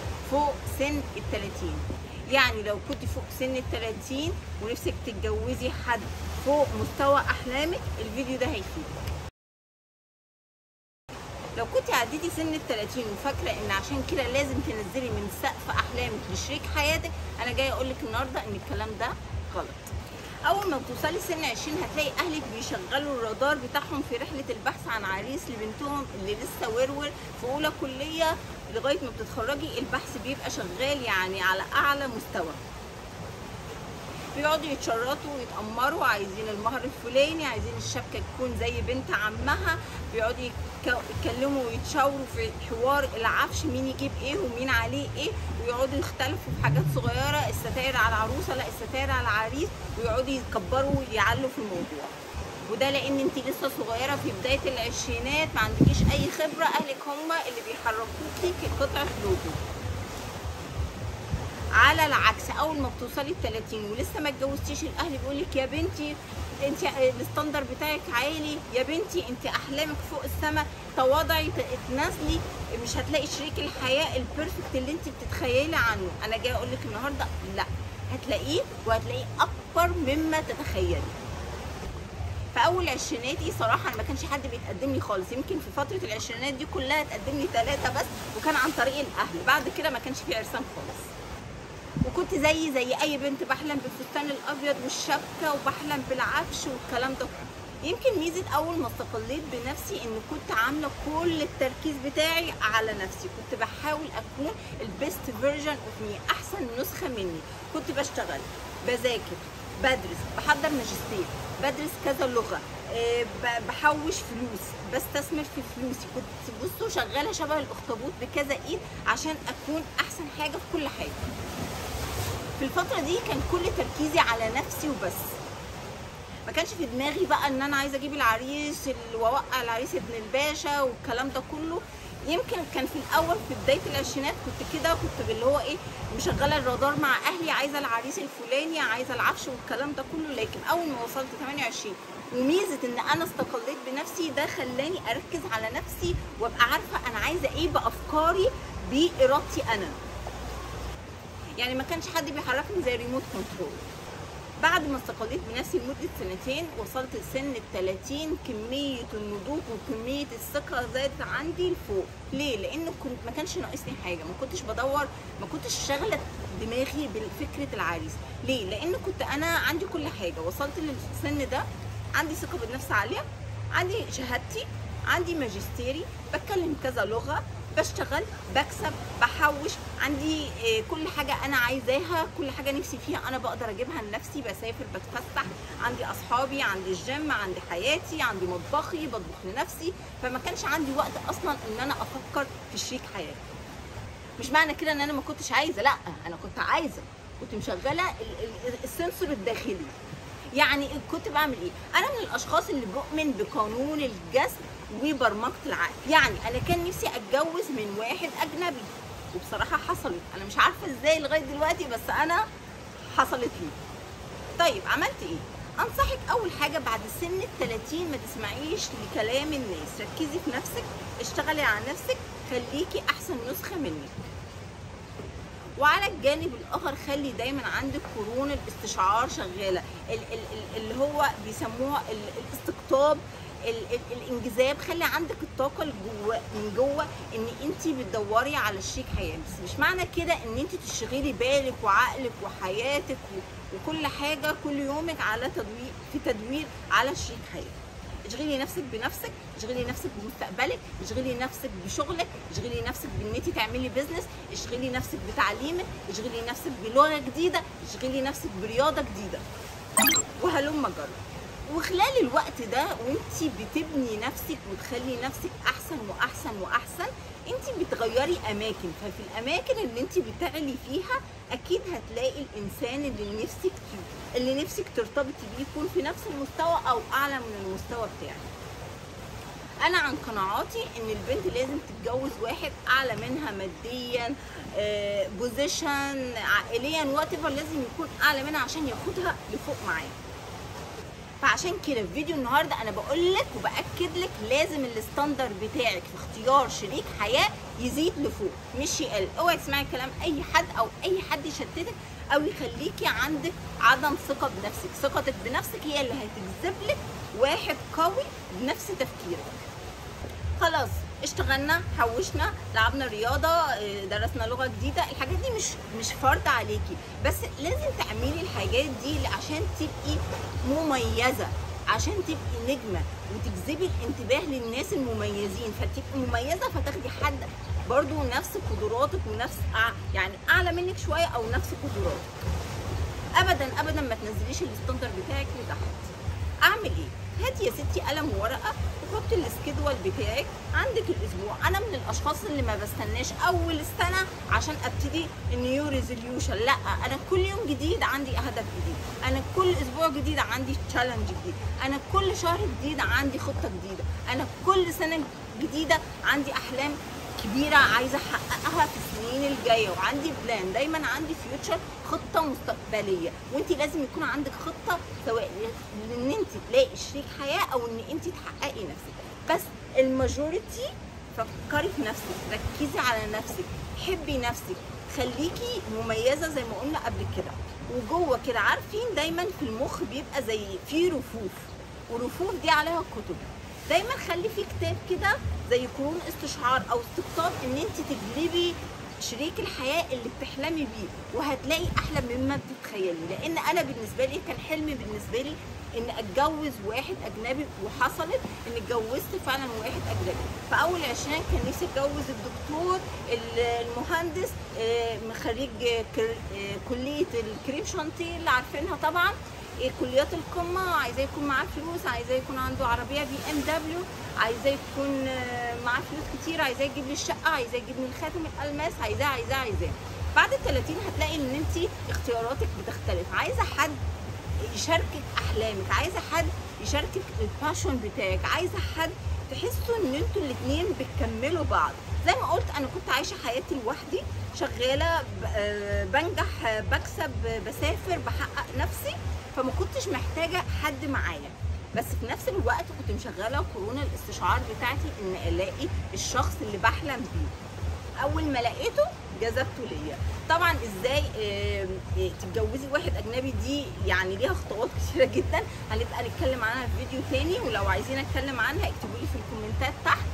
فوق سن ال 30 يعني لو كنت فوق سن ال 30 ونفسك تتجوزي حد فوق مستوى احلامك الفيديو ده هيفيدك لو كنت عديتي سن ال 30 وفاكره ان عشان كده لازم تنزلي من سقف احلامك لشريك حياتك انا جايه اقول لك النهارده ان الكلام ده غلط اول ما بتوصلي سن 20 هتلاقي اهلك بيشغلوا الرادار بتاعهم في رحله البحث عن عريس لبنتهم اللي لسه ورور في اولى كليه لغايه ما بتتخرجي البحث بيبقى شغال يعني على اعلى مستوى بيقعدوا يتشرطوا ويتأمروا عايزين المهر الفلاني عايزين الشبكة تكون زي بنت عمها بيقعدوا يك- يتكلموا ويتشاوروا في حوار العفش مين يجيب ايه ومين عليه ايه ويقعدوا يختلفوا في حاجات صغيرة الستاير على العروسة لا الستاير على العريس ويقعدوا يكبروا ويعلوا في الموضوع وده لان انت لسه صغيره في بدايه العشرينات ما عندكيش اي خبره اهلك هم اللي بيحركوكي كقطع لوجو على العكس اول ما بتوصلي ال 30 ولسه ما اتجوزتيش الاهل بيقول لك يا بنتي انت الستاندر بتاعك عالي يا بنتي انت احلامك فوق السما تواضعي ت- تنازلي مش هتلاقي شريك الحياه البيرفكت اللي انت بتتخيلي عنه انا جايه اقول لك النهارده لا هتلاقيه وهتلاقيه اكبر مما تتخيلي في اول عشريناتي صراحه أنا ما كانش حد بيتقدم لي خالص يمكن في فتره العشرينات دي كلها اتقدم لي ثلاثه بس وكان عن طريق الاهل بعد كده ما كانش في عرسان خالص وكنت زي زي اي بنت بحلم بالفستان الابيض والشبكه وبحلم بالعفش والكلام ده يمكن ميزه اول ما استقليت بنفسي ان كنت عامله كل التركيز بتاعي على نفسي كنت بحاول اكون البيست فيرجن اوف مي احسن نسخه مني كنت بشتغل بذاكر بدرس بحضر ماجستير بدرس كذا لغه آه، ب- بحوش فلوس بستثمر في فلوسي كنت بصوا شغاله شبه الاخطبوط بكذا ايد عشان اكون احسن حاجه في كل حاجه في الفترة دي كان كل تركيزي على نفسي وبس ما كانش في دماغي بقى ان انا عايزه اجيب العريس ال- واوقع العريس ابن الباشا والكلام ده كله يمكن كان في الاول في بدايه العشرينات كنت كده كنت اللي هو ايه مشغله الرادار مع اهلي عايزه العريس الفلاني عايزه العفش والكلام ده كله لكن اول ما وصلت 28 وميزه ان انا استقليت بنفسي ده خلاني اركز على نفسي وابقى عارفه انا عايزه ايه بافكاري بارادتي انا يعني ما كانش حد بيحركني زي ريموت كنترول بعد ما استقليت بنفسي لمدة سنتين وصلت لسن ال 30 كمية النضوج وكمية الثقة زادت عندي لفوق ليه؟ لأن كنت ما كانش ناقصني حاجة ما كنتش بدور ما كنتش شاغلة دماغي بفكرة العريس ليه؟ لأن كنت أنا عندي كل حاجة وصلت للسن ده عندي ثقة بالنفس عالية عندي شهادتي عندي ماجستيري بتكلم كذا لغة بشتغل بكسب بحوش عندي آه، كل حاجة أنا عايزاها كل حاجة نفسي فيها أنا بقدر أجيبها لنفسي بسافر بتفسح عندي أصحابي عندي الجيم عندي حياتي عندي مطبخي بطبخ لنفسي فما كانش عندي وقت أصلا إن أنا أفكر في شريك حياتي مش معنى كده إن أنا ما كنتش عايزة لأ أنا كنت عايزة كنت مشغلة ال- ال- السنسور الداخلي يعني كنت بعمل ايه انا من الاشخاص اللي بؤمن بقانون الجذب وبرمجه العقل يعني انا كان نفسي اتجوز من واحد اجنبي وبصراحه حصلت انا مش عارفه ازاي لغايه دلوقتي بس انا حصلت لي طيب عملت ايه انصحك اول حاجه بعد سن ال 30 ما تسمعيش لكلام الناس ركزي في نفسك اشتغلي على نفسك خليكي احسن نسخه منك وعلى الجانب الاخر خلي دايما عندك قرون الاستشعار شغاله ال- ال- ال- اللي هو بيسموها ال- الاستقطاب ال- ال- الانجذاب خلي عندك الطاقه الجوه من جوه ان انت بتدوري على شريك حياه بس مش معنى كده ان انت تشغلي بالك وعقلك وحياتك و- وكل حاجه كل يومك على تدوير في تدوير على شريك حياه اشغلي نفسك بنفسك اشغلي نفسك بمستقبلك اشغلي نفسك بشغلك اشغلي نفسك بان انت تعملي بيزنس اشغلي نفسك بتعليمك اشغلي نفسك بلغه جديده اشغلي نفسك برياضه جديده وهلم جرى وخلال الوقت ده وانت بتبني نفسك وتخلي نفسك احسن واحسن واحسن انت بتغيري اماكن ففي الاماكن اللي انت بتعلي فيها اكيد هتلاقي الانسان اللي نفسك فيه اللي نفسك ترتبطي بيه يكون في نفس المستوى او اعلى من المستوى بتاعك انا عن قناعاتي ان البنت لازم تتجوز واحد اعلى منها ماديا بوزيشن عائليا وات لازم يكون اعلى منها عشان ياخدها لفوق معاه فعشان كده في فيديو النهارده انا بقول لك وباكد لك لازم الستاندر بتاعك في اختيار شريك حياه يزيد لفوق مش يقل اوعي تسمعي كلام اي حد او اي حد يشتتك او يخليكي عندك عدم ثقه بنفسك ثقتك بنفسك هي اللي هتجذب لك واحد قوي بنفس تفكيرك خلاص اشتغلنا حوشنا لعبنا رياضه اه، درسنا لغه جديده الحاجات دي مش مش فرض عليكي بس لازم تعملي الحاجات دي عشان تبقي مميزه عشان تبقي نجمه وتجذبي الانتباه للناس المميزين فتبقي مميزه فتاخدي حد برضو نفس قدراتك ونفس أع- يعني اعلى منك شويه او نفس قدراتك ابدا ابدا ما تنزليش الستاندر بتاعك لتحت اعمل ايه هاتي يا ستي قلم وورقه وحطي السكيدول بتاعك عندك الاسبوع انا من الاشخاص اللي ما بستناش اول السنه عشان ابتدي النيو ريزوليوشن لا انا كل يوم جديد عندي هدف جديد انا كل اسبوع جديد عندي تشالنج جديد انا كل شهر جديد عندي خطه جديده انا كل سنه جديده عندي احلام كبيره عايزه احققها في السنين الجايه وعندي بلان دايما عندي فيوتشر خطه مستقبليه وانت لازم يكون عندك خطه سواء ان انت تلاقي شريك حياه او ان انت تحققي نفسك بس الماجوريتي فكري في نفسك ركزي على نفسك حبي نفسك خليكي مميزه زي ما قلنا قبل كده وجوه كده عارفين دايما في المخ بيبقى زي في رفوف ورفوف دي عليها كتب دايما خلي في كتاب كده زي قرون استشعار او استقطاب ان انت تجلبي شريك الحياه اللي بتحلمي بيه وهتلاقي احلى مما بتتخيلي لان انا بالنسبه لي كان حلمي بالنسبه لي ان اتجوز واحد اجنبي وحصلت ان اتجوزت فعلا واحد اجنبي فاول عشان كان نفسي اتجوز الدكتور المهندس آه، خريج كر- آه، كليه الكريم شانتيه اللي عارفينها طبعا إيه كليات القمه عايزاه يكون معاه فلوس عايزاه يكون عنده عربيه بي ام دبليو عايزاه يكون آه، معاه فلوس كتير عايزاه يجيب لي الشقه عايزاه يجيب لي الخاتم الالماس عايزاه عايزاه عايزاه بعد ال 30 هتلاقي ان انت اختياراتك بتختلف عايزه حد يشاركك احلامك عايزه حد يشاركك الباشون بتاعك عايزه حد تحسوا ان انتوا الاثنين بتكملوا بعض زي ما قلت انا كنت عايشه حياتي لوحدي شغاله ب- آه، بنجح آه، بكسب آه، بسافر بحقق نفسي فما كنتش محتاجه حد معايا بس في نفس الوقت كنت مشغله قرون الاستشعار بتاعتي ان الاقي الشخص اللي بحلم بيه اول ما لقيته جذبته ليا طبعا ازاي آه، آه، تتجوزي واحد اجنبي دي يعني ليها خطوات كتيره جدا هنبقى نتكلم عنها في فيديو تاني ولو عايزين اتكلم عنها اكتبوا لي في الكومنتات تحت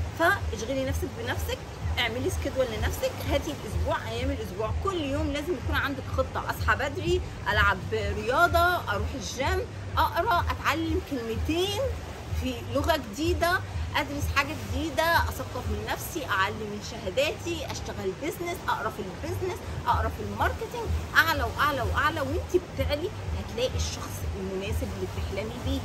فاشغلي نفسك بنفسك اعملي سكيدول لنفسك هاتي الاسبوع ايام الاسبوع كل يوم لازم يكون عندك خطه اصحى بدري العب رياضه اروح الجيم اقرا اتعلم كلمتين في لغه جديده ادرس حاجه جديده اثقف من نفسي اعلم من شهاداتي اشتغل بيزنس اقرا في البيزنس اقرا في الماركتنج اعلى واعلى واعلى وانت بتعلي هتلاقي الشخص المناسب اللي بتحلمي بيه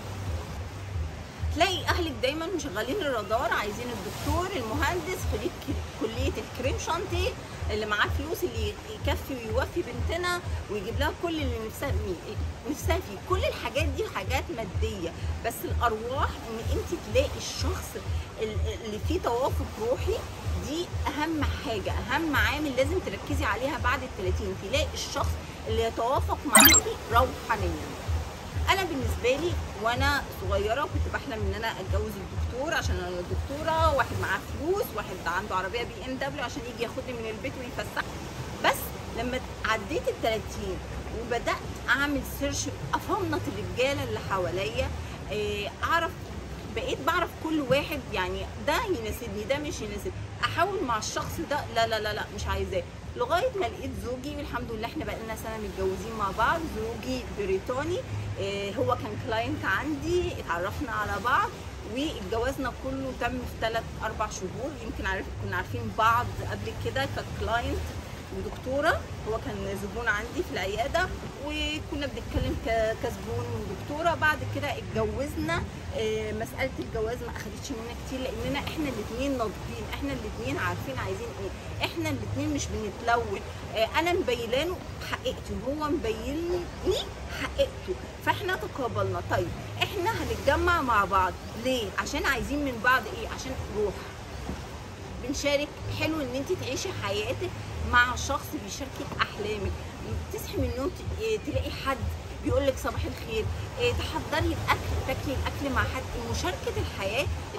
تلاقي اهلك دايما مشغلين الرادار عايزين الدكتور المهندس خريج ك- كليه الكريم شانتيه اللي معاه فلوس اللي يكفي ويوفي بنتنا ويجيب لها كل اللي نفسها نفسها فيه كل الحاجات دي حاجات ماديه بس الارواح ان انت تلاقي الشخص ال- اللي فيه توافق روحي دي اهم حاجه اهم عامل لازم تركزي عليها بعد ال 30 تلاقي الشخص اللي يتوافق معاكي روحانيا انا بالنسبه لي وانا صغيره كنت بحلم ان انا اتجوز الدكتور عشان انا دكتوره واحد معاه فلوس واحد عنده عربيه بي ام دبليو عشان يجي ياخدني من البيت ويفسحني بس لما عديت ال 30 وبدات اعمل سيرش افنط الرجاله اللي حواليا إيه، اعرف بقيت بعرف كل واحد يعني ده يناسبني ده مش يناسبني احاول مع الشخص ده لا لا لا لا مش عايزاه لغايه ما لقيت زوجي والحمد لله احنا بقالنا سنه متجوزين مع بعض زوجي بريطاني إيه، هو كان كلاينت عندي اتعرفنا على بعض واتجوازنا كله تم في ثلاث اربع شهور يمكن عارف كنا عارفين بعض قبل كده ككلاينت ودكتوره هو كان زبون عندي في العياده وكنا بنتكلم ك- كزبون ودكتوره بعد كده اتجوزنا آه، مساله الجواز ما اخدتش منا كتير لاننا احنا الاثنين ناضجين احنا الاثنين عارفين عايزين ايه احنا الاثنين مش بنتلون آه، انا مبينه حقيقتي وهو مبين لي حقيقته فاحنا تقابلنا طيب احنا هنتجمع مع بعض ليه عشان عايزين من بعض ايه عشان روح بنشارك حلو ان انت تعيشي حياتك مع شخص بيشاركك احلامك تصحي من النوم ت- إيه، تلاقي حد بيقول لك صباح الخير إيه، تحضري الاكل تاكلي الاكل مع حد مشاركه الحياه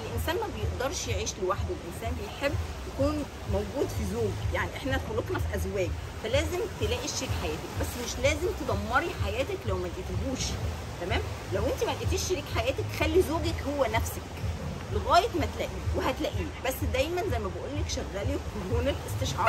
الانسان ما بيقدرش يعيش لوحده الانسان بيحب يكون موجود في زوج يعني احنا خلقنا في ازواج فلازم تلاقي شريك حياتك بس مش لازم تدمري حياتك لو ما لقيتيهوش تمام لو انت ما لقيتيش شريك حياتك خلي زوجك هو نفسك لغايه ما تلاقيه وهتلاقيه بس دايما زي ما بقول لك شغلي قانون الاستشعار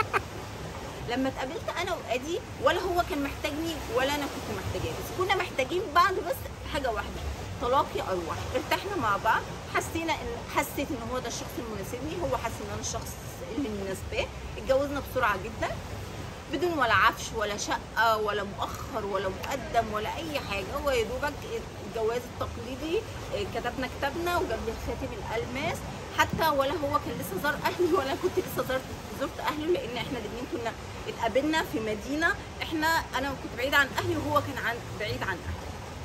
لما اتقابلت انا وادي ولا هو كان محتاجني ولا انا كنت محتاجاه بس كنا محتاجين بعض بس في حاجه واحده تلاقي ارواح ارتحنا مع بعض حسينا ان حسيت ان هو ده الشخص المناسبني هو حس ان انا الشخص اللي مناسباه اتجوزنا بسرعه جدا بدون ولا عفش ولا شقه ولا مؤخر ولا مقدم ولا اي حاجه هو يا دوبك الجواز التقليدي اه، كتبنا كتابنا وجاب لي الخاتم الالماس حتى ولا هو كان لسه زار اهلي ولا كنت لسه زرت زرت اهله لان احنا الاثنين كنا اتقابلنا في مدينه احنا انا كنت بعيده عن اهلي وهو كان عن بعيد عن اهلي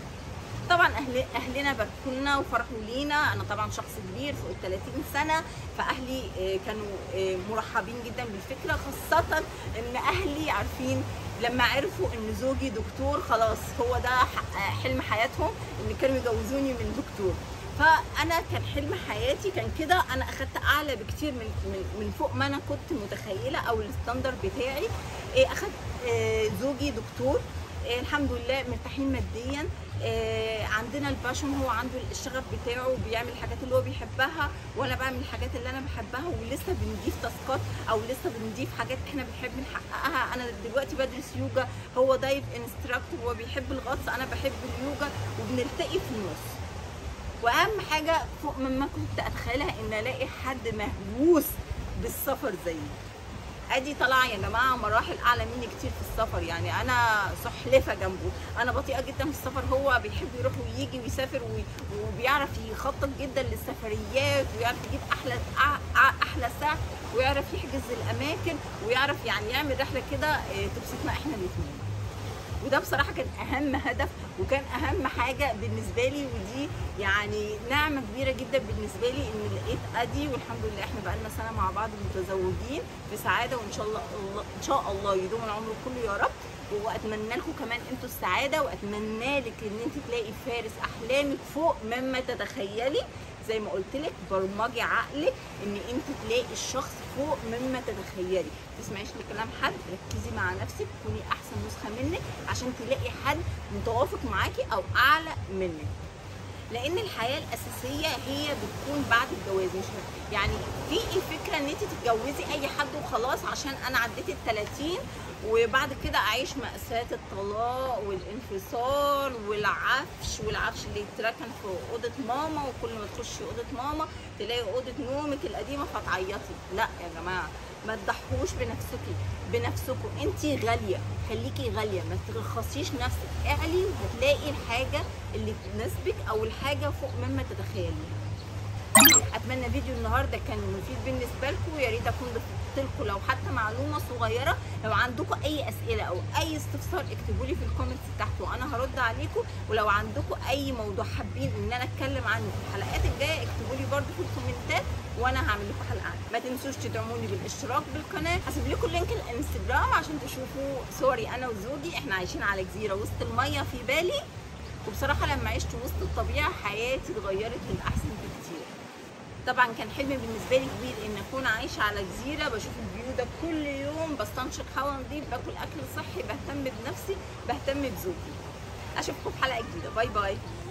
طبعا اهل اهلنا باركونا وفرحوا لينا انا طبعا شخص كبير فوق ال 30 سنه فاهلي آه، كانوا آه، مرحبين جدا بالفكره خاصه ان اهلي عارفين لما عرفوا ان زوجي دكتور خلاص هو ده ح- حلم حياتهم ان كانوا يجوزوني من دكتور فانا كان حلم حياتي كان كده انا اخدت اعلى بكتير من من, من فوق ما انا كنت متخيله او الستاندر بتاعي إيه، اخدت آه، زوجي دكتور آه، الحمد لله مرتاحين ماديا آه، عندنا الباشون هو عنده الشغف بتاعه وبيعمل الحاجات اللي هو بيحبها وانا بعمل الحاجات اللي انا بحبها ولسه بنضيف تاسكات او لسه بنضيف حاجات احنا بنحب نحققها انا دلوقتي بدرس يوجا هو دايف انستراكتور هو بيحب الغطس انا بحب اليوجا وبنلتقي في النص واهم حاجه فوق مما كنت اتخيلها ان الاقي حد مهووس بالسفر زيي ادي طالعه يا جماعه مراحل اعلى مني كتير في السفر يعني انا سحلفه جنبه انا بطيئه جدا في السفر هو بيحب يروح ويجي ويسافر وي- وبيعرف يخطط جدا للسفريات ويعرف يجيب احلى أع- أع- احلى سعر ويعرف يحجز الاماكن ويعرف يعني يعمل رحله كده آه، تبسطنا احنا الاثنين وده بصراحه كان اهم هدف وكان اهم حاجه بالنسبه لي ودي يعني نعمه كبيره جدا بالنسبه لي ان لقيت ادي والحمد لله احنا بقالنا سنه مع بعض متزوجين في سعاده وان شاء الله الله ان شاء الله يدوم العمر كله يا رب واتمنى لكم كمان انتوا السعاده واتمنى لك ان انت تلاقي فارس احلامك فوق مما تتخيلي زي ما قلت لك برمجي عقلك ان انت تلاقي الشخص فوق مما تتخيلي ما تسمعيش لكلام حد ركزي مع نفسك كوني احسن نسخه منك عشان تلاقي حد متوافق معاكي او اعلى منك لان الحياه الاساسيه هي بتكون بعد الجواز مش يعني في الفكره ان انت تتجوزي اي حد وخلاص عشان انا عديت ال 30 وبعد كده اعيش ماساه الطلاق والانفصال والعفش والعفش اللي يتركن في اوضه ماما وكل ما تخشي اوضه ماما تلاقي اوضه نومك القديمه فتعيطي لا يا جماعه ما تضحوش بنفسكي بنفسكم انت غاليه خليكي غاليه ما ترخصيش نفسك اعلي وهتلاقي الحاجه اللي تناسبك او الحاجه فوق مما تتخيليها اتمنى فيديو النهارده كان مفيد بالنسبه لكم يا ريت اكون ضفت لكم لو حتى معلومه صغيره لو عندكم اي اسئله او اي استفسار اكتبوا لي في الكومنتس تحت وانا هرد عليكم ولو عندكم اي موضوع حابين ان انا اتكلم عنه في الحلقات الجايه اكتبوا لي برده في الكومنتات وانا هعمل لكم حلقه عنه ما تنسوش تدعموني بالاشتراك بالقناه هسيب لكم لينك الانستجرام عشان تشوفوا صوري انا وزوجي احنا عايشين على جزيره وسط الميه في بالي وبصراحه لما عشت وسط الطبيعه حياتي اتغيرت للاحسن بكتير طبعا كان حلم بالنسبه لي كبير ان اكون عايشه على جزيره بشوف الفيو ده كل يوم بستنشق هواء نظيف باكل اكل صحي بهتم بنفسي بهتم بزوجي اشوفكم في حلقه جديده باي باي